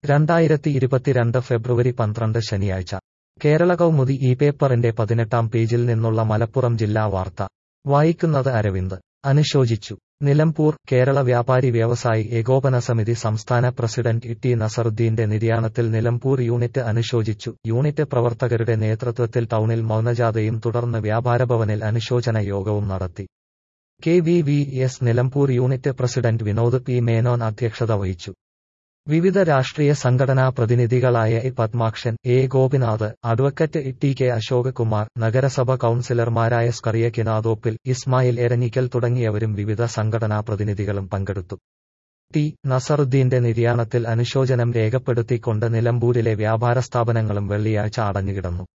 രണ്ടായിരത്തി ഇരുപത്തിരണ്ട് ഫെബ്രുവരി പന്ത്രണ്ട് ശനിയാഴ്ച കേരള കൗമുദി ഈ പേപ്പറിന്റെ പതിനെട്ടാം പേജിൽ നിന്നുള്ള മലപ്പുറം ജില്ലാ വാർത്ത വായിക്കുന്നത് അരവിന്ദ് അനുശോചിച്ചു നിലമ്പൂർ കേരള വ്യാപാരി വ്യവസായി ഏകോപന സമിതി സംസ്ഥാന പ്രസിഡന്റ് ടി നസറുദ്ദീന്റെ നിര്യാണത്തിൽ നിലമ്പൂർ യൂണിറ്റ് അനുശോചിച്ചു യൂണിറ്റ് പ്രവർത്തകരുടെ നേതൃത്വത്തിൽ ടൗണിൽ മൗനജാഥയും തുടർന്ന് വ്യാപാരഭവനിൽ അനുശോചന യോഗവും നടത്തി K V V S Nilambur unit president Vinod P Menon അധ്യക്ഷത വഹിച്ചു വിവിധ രാഷ്ട്രീയ സംഘടനാ പ്രതിനിധികളായ A Padmakshan A Gopinath advocate T K Ashok Kumar നഗരസഭ കൌൺസിലർമാരായ സ്കറിയ കിനാദോപ്പിൽ ഇസ്മായിൽ എരനിക്കൽ തുടങ്ങിയവരും വിവിധ സംഘടനാ പ്രതിനിധികളും പങ്കെടുത്തു ടി നസറുദ്ദീന്റെ നിര്യാണത്തിൽ അനുശോചനം രേഖപ്പെടുത്തിക്കൊണ്ട് നിലമ്പൂരിലെ വ്യാപാര സ്ഥാപനങ്ങളും വെള്ളിയാഴ്ച അടഞ്ഞുകിടന്നു